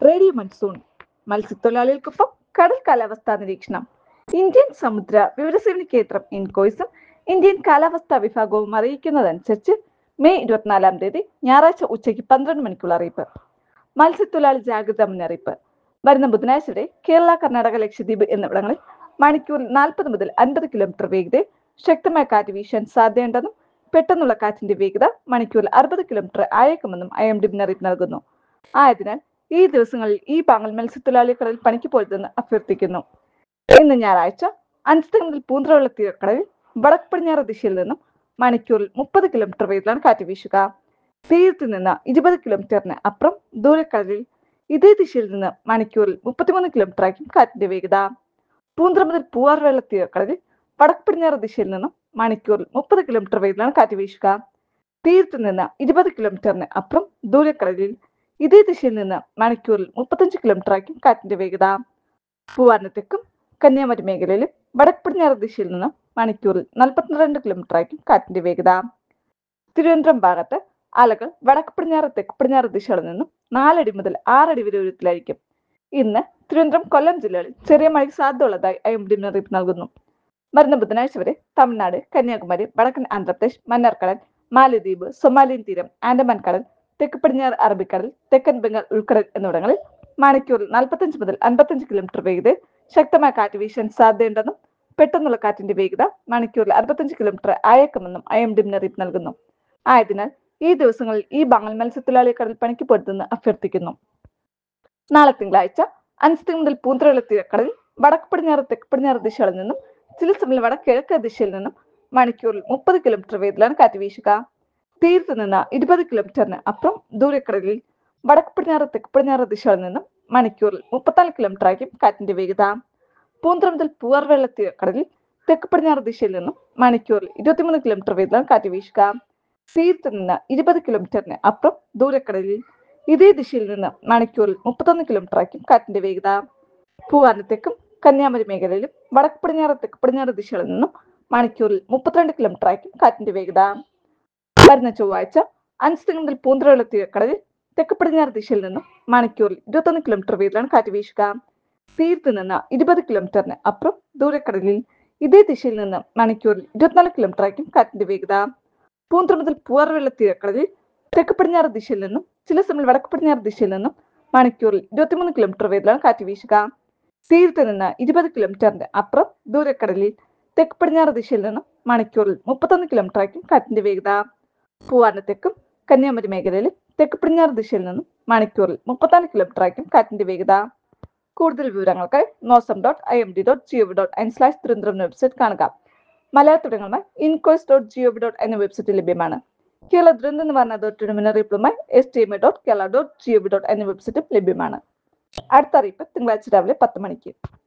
radio monsoon മത്സ്യത്തൊഴിലാളികൾക്കൊപ്പം കടൽ കാലാവസ്ഥാ നിരീക്ഷണം ഇന്ത്യൻ സമുദ്ര വിവരസേവന കേന്ദ്രം ഇൻകോയ്സും ഇന്ത്യൻ കാലാവസ്ഥാ വിഭാഗവും അറിയിക്കുന്നതനുസരിച്ച് മെയ് ഇരുപത്തിനാലാം തീയതി ഞായറാഴ്ച ഉച്ചയ്ക്ക് പന്ത്രണ്ട് മണിക്കുള്ള അറിയിപ്പ് മത്സ്യത്തൊഴിലാളി ജാഗ്രതാ മുന്നറിയിപ്പ് വരുന്ന ബുധനാഴ്ച വരെ കേരള കർണാടക ലക്ഷദ്വീപ് എന്നിവിടങ്ങളിൽ മണിക്കൂറിൽ നാൽപ്പത് മുതൽ അൻപത് കിലോമീറ്റർ വേഗതയിൽ ശക്തമായ കാറ്റ് വീശാൻ സാധ്യതയുണ്ടെന്നും പെട്ടെന്നുള്ള കാറ്റിന്റെ വേഗത മണിക്കൂറിൽ അറുപത് കിലോമീറ്റർ ആയേക്കുമെന്നും ഐ എം ഡി മുന്നറിയിപ്പ് നൽകുന്നു ആയതിനാൽ ഈ ദിവസങ്ങളിൽ ഈ പാങ്ങൽ മത്സ്യത്തൊഴിലാളികളിൽ പണിക്ക് പോരുതെന്ന് അഭ്യർത്ഥിക്കുന്നു ഇന്ന് ഞായറാഴ്ച അഞ്ച് മുതൽ പൂന്തറവെള്ള തീരക്കടലിൽ വടക്ക് പടിഞ്ഞാറ് ദിശയിൽ നിന്നും മണിക്കൂറിൽ മുപ്പത് കിലോമീറ്റർ വേഗത്തിലാണ് കാറ്റ് വീശുക തീരത്ത് നിന്ന് ഇരുപത് കിലോമീറ്ററിന് അപ്പുറം ദൂരക്കടലിൽ ഇതേ ദിശയിൽ നിന്ന് മണിക്കൂറിൽ മുപ്പത്തിമൂന്ന് കിലോമീറ്റർ ആയിരിക്കും കാറ്റിന്റെ വേഗത പൂന്തറ മുതൽ പൂവാർവെള്ള തീരക്കടലിൽ വടക്ക് പടിഞ്ഞാറ് ദിശയിൽ നിന്നും മണിക്കൂറിൽ മുപ്പത് കിലോമീറ്റർ വേഗത്തിലാണ് കാറ്റ് വീശുക തീരത്ത് നിന്ന് ഇരുപത് കിലോമീറ്ററിന് അപ്പുറം ദൂരക്കടലിൽ ഇതേ ദിശയിൽ നിന്ന് മണിക്കൂറിൽ മുപ്പത്തഞ്ച് കിലോമീറ്റർ ആയിരിക്കും കാറ്റിന്റെ വേഗത പൂവാറിന് തെക്കും കന്യാകുമാരി മേഖലയിലും വടക്ക് പടിഞ്ഞാറ് ദിശയിൽ നിന്ന് മണിക്കൂറിൽ നാൽപ്പത്തിരണ്ട് കിലോമീറ്റർ ആയിരിക്കും കാറ്റിന്റെ വേഗത തിരുവനന്തപുരം ഭാഗത്ത് അലകൾ വടക്ക് പടിഞ്ഞാറ് തെക്ക് പടിഞ്ഞാറ് ദിശകളിൽ നിന്നും നാലടി മുതൽ ആറടി വരെ ഉയരത്തിലായിരിക്കും ഇന്ന് തിരുവനന്തപുരം കൊല്ലം ജില്ലകളിൽ ചെറിയ മഴയ്ക്ക് സാധ്യതയുള്ളതായി ഐ എം ഡി മുന്നറിയിപ്പ് നൽകുന്നു വരുന്ന ബുധനാഴ്ച വരെ തമിഴ്നാട് കന്യാകുമാരി വടക്കൻ ആന്ധ്രാപ്രദേശ് മന്നാർക്കടൽ മാലദ്വീപ് സൊമാലിയൻ തീരം ആൻഡമാൻ കടൽ തെക്ക് പടിഞ്ഞാറ് അറബിക്കടൽ തെക്കൻ ബംഗാൾ ഉൾക്കടൽ എന്നിവിടങ്ങളിൽ മണിക്കൂറിൽ നാൽപ്പത്തഞ്ച് മുതൽ അൻപത്തഞ്ച് കിലോമീറ്റർ വേഗതയിൽ ശക്തമായ കാറ്റ് വീശാൻ സാധ്യതയുണ്ടെന്നും പെട്ടെന്നുള്ള കാറ്റിന്റെ വേഗത മണിക്കൂറിൽ അറുപത്തഞ്ച് കിലോമീറ്റർ ആയേക്കുമെന്നും ഐ എം ഡി മുന്നറിയിപ്പ് നൽകുന്നു ആയതിനാൽ ഈ ദിവസങ്ങളിൽ ഈ ബാങ്ങൽ മത്സ്യത്തൊഴിലാളി കടൽ പണിക്ക് പൊരുതെന്ന് അഭ്യർത്ഥിക്കുന്നു നാളെ തിങ്കളാഴ്ച അഞ്ച് മുതൽ പൂന്തറയുള്ള തീരക്കടലിൽ വടക്ക് പടിഞ്ഞാറ് തെക്ക് പടിഞ്ഞാറ് ദിശകളിൽ നിന്നും ചില സമയം വടക്കിഴക്ക് ദിശയിൽ നിന്നും മണിക്കൂറിൽ മുപ്പത് കിലോമീറ്റർ വേഗത്തിലാണ് കാറ്റ് വീശുക തീരത്ത് നിന്ന് ഇരുപത് കിലോമീറ്ററിന് അപ്പുറം ദൂരക്കടലിൽ വടക്ക് പടിഞ്ഞാറ് തെക്ക് പടിഞ്ഞാറ് ദിശകളിൽ നിന്നും മണിക്കൂറിൽ മുപ്പത്തിനാല് കിലോമീറ്റർ ആയിരിക്കും കാറ്റിന്റെ വേഗത പൂന്തറ മുതൽ പൂവാർവെള്ള തീരക്കടലിൽ തെക്ക് പടിഞ്ഞാറ് ദിശയിൽ നിന്നും മണിക്കൂറിൽ ഇരുപത്തിമൂന്ന് കിലോമീറ്റർ വേഗത്തിലാണ് കാറ്റ് വീശുക തീരത്ത് നിന്ന് ഇരുപത് കിലോമീറ്ററിന് അപ്പുറം ദൂരക്കടലിൽ ഇതേ ദിശയിൽ നിന്ന് മണിക്കൂറിൽ മുപ്പത്തൊന്ന് കിലോമീറ്റർ ആയിരിക്കും കാറ്റിന്റെ വേഗത പൂവാറിന് തെക്കും കന്യാകുമാരി മേഖലയിലും വടക്ക് പടിഞ്ഞാറ് തെക്ക് പടിഞ്ഞാറ് ദിശകളിൽ നിന്നും മണിക്കൂറിൽ മുപ്പത്തിരണ്ട് കിലോമീറ്റർ ആയിരിക്കും കാറ്റിന്റെ വേഗത വരുന്ന ചൊവ്വാഴ്ച അഞ്ച് മുതൽ പൂന്തറയുള്ള തീരക്കടലിൽ തെക്ക് പടിഞ്ഞാറ് ദിശയിൽ നിന്നും മണിക്കൂറിൽ ഇരുപത്തൊന്ന് കിലോമീറ്റർ വേഗത്തിലാണ് കാറ്റ് വീശുക തീരത്ത് നിന്ന് ഇരുപത് കിലോമീറ്ററിന് അപ്പുറം ദൂരക്കടലിൽ ഇതേ ദിശയിൽ നിന്ന് മണിക്കൂറിൽ ഇരുപത്തിനാല് കിലോമീറ്റർ ആയിരിക്കും കാറ്റിന്റെ വേഗത പൂന്തറ മുതൽ പൂവാർവെള്ള തീരക്കടലിൽ തെക്ക് പടിഞ്ഞാറ് ദിശയിൽ നിന്നും ചില സമയം വടക്ക് പടിഞ്ഞാറ് ദിശയിൽ നിന്നും മണിക്കൂറിൽ ഇരുപത്തിമൂന്ന് കിലോമീറ്റർ വേഗത്തിലാണ് കാറ്റ് വീശുക തീരത്ത് നിന്ന് ഇരുപത് കിലോമീറ്ററിന്റെ അപ്പുറം ദൂരക്കടലിൽ തെക്ക് പടിഞ്ഞാറ് ദിശയിൽ നിന്നും മണിക്കൂറിൽ മുപ്പത്തൊന്ന് കിലോമീറ്റർ ആയിരിക്കും കാറ്റിന്റെ വേഗത പൂവാറിന് തെക്കും കന്യാകുമാരി മേഖലയിൽ തെക്ക് പടിഞ്ഞാറ് ദിശയിൽ നിന്നും മണിക്കൂറിൽ മുപ്പത്തിനാല് കിലോമീറ്റർ ആയിരിക്കും കാറ്റിന്റെ വേഗത കൂടുതൽ വിവരങ്ങൾക്കായി മോസം dot I M D dot G O V dot N slash Thiruvananthapuram എന്ന വെബ്സൈറ്റ് കാണുക മലയാളത്തുടങ്ങളുമായി ഇൻകോയ്സ് ഡോട്ട് ജിഒവി ഡോട്ട് എന്ന വെബ്സൈറ്റ് ലഭ്യമാണ് കേരള ദുരന്ത നിവാരണ അതോറിറ്റിയുടെ മുന്നറിയിപ്പുമായി S T M A dot Kerala dot G O V dot എന്ന വെബ്സൈറ്റും ലഭ്യമാണ് അടുത്ത അറിയിപ്പ് തിങ്കളാഴ്ച രാവിലെ പത്ത് മണിക്ക്